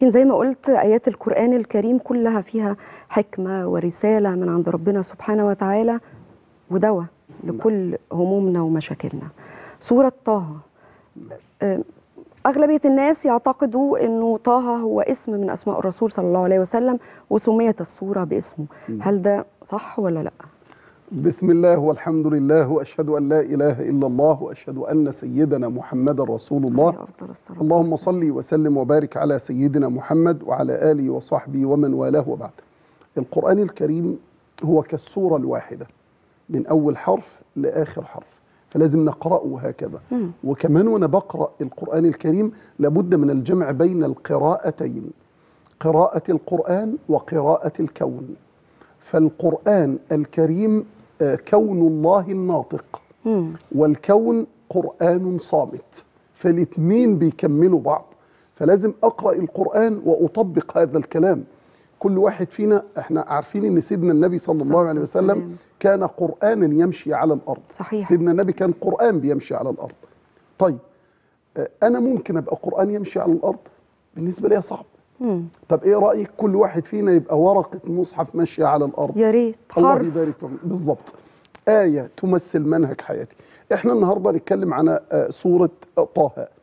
لكن زي ما قلت آيات القرآن الكريم كلها فيها حكمة ورسالة من عند ربنا سبحانه وتعالى ودواء لكل همومنا ومشاكلنا سورة طه آه، أغلبية الناس يعتقدوا أنه طه هو اسم من أسماء الرسول صلى الله عليه وسلم وسميت السورة باسمه هل ده صح ولا لا؟ بسم الله والحمد لله واشهد ان لا اله الا الله واشهد ان سيدنا محمد رسول الله عليه أفضل الصلاة اللهم والسلام. صل وسلم وبارك على سيدنا محمد وعلى اله وصحبه ومن والاه وبعد. القران الكريم هو كالسوره الواحده من اول حرف لاخر حرف فلازم نقراه هكذا مم. وكمان وانا بقرا القران الكريم لابد من الجمع بين القراءتين قراءه القران وقراءه الكون فالقران الكريم آه، كون الله الناطق مم. والكون قرآن صامت فالاثنين بيكملوا بعض فلازم أقرأ القرآن وأطبق هذا الكلام كل واحد فينا احنا عارفين ان سيدنا النبي صلى الله عليه وسلم والسلام. كان قرآنا يمشي على الأرض صحيح سيدنا النبي كان قرآن بيمشي على الأرض طيب آه، أنا ممكن أبقى قرآن يمشي على الأرض بالنسبة لي صعب مم. طب إيه رأيك كل واحد فينا يبقى ورقة مصحف ماشية على الأرض يا ريت الله حرف يبارك فيك بالظبط آية تمثل منهج حياتي احنا النهاردة نتكلم عن آه، سورة آه، طه آه،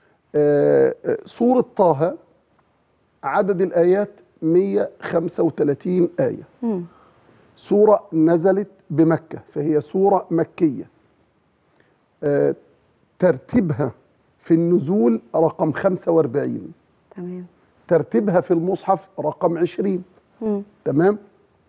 آه، سورة طه عدد الآيات 135 آية مم. سورة نزلت بمكة فهي سورة مكية آه، ترتيبها في النزول رقم 45 تمام ترتيبها في المصحف رقم 20 مم. تمام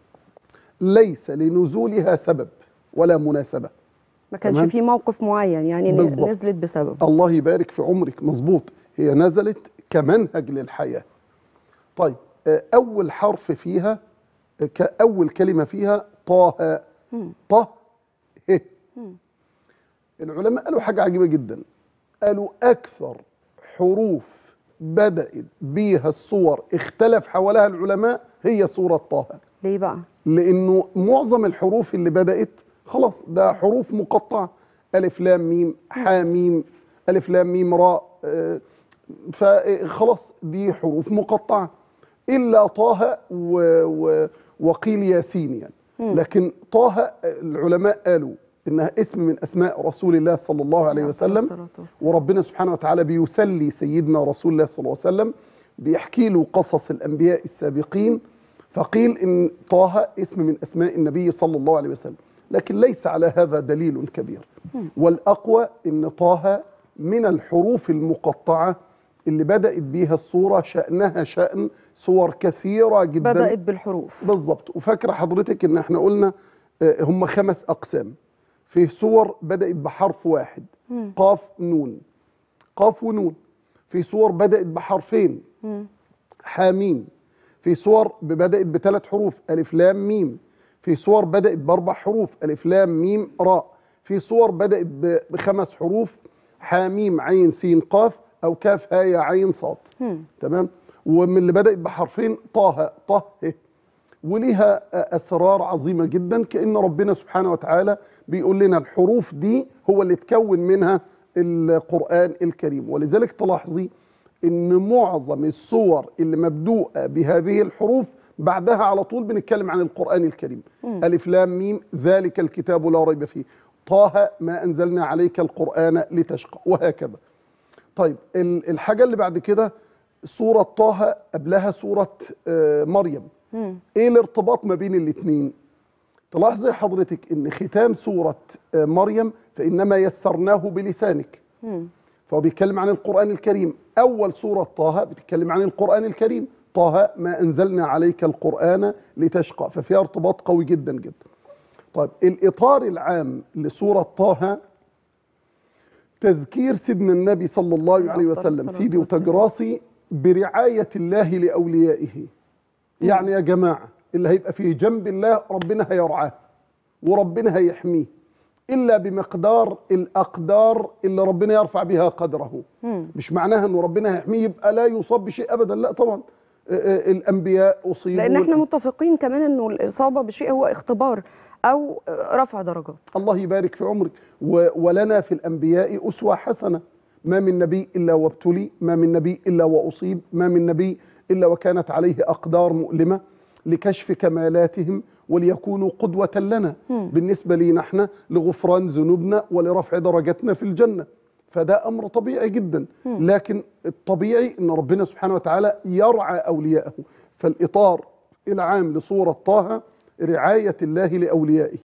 ليس لنزولها سبب ولا مناسبة ما كانش تمام. في موقف معين يعني ن- بالظبط. نزلت بسبب الله يبارك في عمرك مظبوط هي نزلت كمنهج للحياة طيب آه، أول حرف فيها آه، كأول كلمة فيها طه مم. طه ه مم. العلماء قالوا حاجة عجيبة جدا قالوا أكثر حروف بدأت بيها الصور اختلف حولها العلماء هي سورة طه ليه بقى؟ لانه معظم الحروف اللي بدات خلاص ده حروف مقطعه الف لام ميم حا ميم الف لام ميم راء آه، فخلاص دي حروف مقطعه الا طه و و وقيل ياسين يعني مم. لكن طه العلماء قالوا انها اسم من اسماء رسول الله صلى الله عليه وسلم الصلاة والسلام. وربنا سبحانه وتعالى بيسلي سيدنا رسول الله صلى الله عليه وسلم بيحكي له قصص الانبياء السابقين فقيل ان طه اسم من اسماء النبي صلى الله عليه وسلم لكن ليس على هذا دليل كبير والاقوى ان طه من الحروف المقطعه اللي بدات بيها الصوره شانها شان صور كثيره جدا بدأت بالحروف بالظبط وفاكره حضرتك ان احنا قلنا آه، هم خمس اقسام فيه صور بدات بحرف واحد مم. قاف نون قاف ونون في صور بدات بحرفين مم. حاميم في صور بدات بثلاث حروف الف لام ميم في صور بدات باربع حروف الف لام ميم راء في صور بدات ب- بخمس حروف حاميم عين سين قاف او كاف ها يا عين صاد مم. تمام ومن اللي بدات بحرفين طه طه ه. وليها اسرار عظيمه جدا كان ربنا سبحانه وتعالى بيقول لنا الحروف دي هو اللي تكون منها القران الكريم ولذلك تلاحظي ان معظم الصور اللي مبدوءه بهذه الحروف بعدها على طول بنتكلم عن القران الكريم مم. الف لام ميم ذلك الكتاب لا ريب فيه طه ما انزلنا عليك القران لتشقى وهكذا طيب ال- الحاجه اللي بعد كده سوره طه قبلها سوره آه، مريم مم. ايه الارتباط ما بين الاثنين تلاحظي حضرتك ان ختام سوره آه، مريم فانما يسرناه بلسانك مم. فهو بيتكلم عن القران الكريم اول سوره طه بتتكلم عن القران الكريم طه ما انزلنا عليك القران لتشقى ففيها ارتباط قوي جدا جدا طيب الاطار العام لسوره طه تذكير سيدنا النبي صلى الله عليه أفضل وسلم الصلاة سيدي والسلام. وتجراسي برعاية الله لأوليائه يعني يا جماعة اللي هيبقى في جنب الله ربنا هيرعاه وربنا هيحميه إلا بمقدار الأقدار اللي ربنا يرفع بها قدره مم. مش معناها أنه ربنا هيحميه يبقى لا يصاب بشيء أبدا لا طبعا آه، آه، الأنبياء أصيبوا لان احنا متفقين كمان انه الاصابه بشيء هو اختبار او رفع درجات الله يبارك في عمرك و- ولنا في الأنبياء أسوة حسنة ما من نبي إلا وابتلي ما من نبي إلا وأصيب ما من نبي إلا وكانت عليه أقدار مؤلمة لكشف كمالاتهم وليكونوا قدوة لنا بالنسبة لنا احنا لغفران ذنوبنا ولرفع درجاتنا في الجنة فده أمر طبيعي جدا لكن الطبيعي أن ربنا سبحانه وتعالى يرعى أولياءه فالإطار العام لسورة طه رعاية الله لأوليائه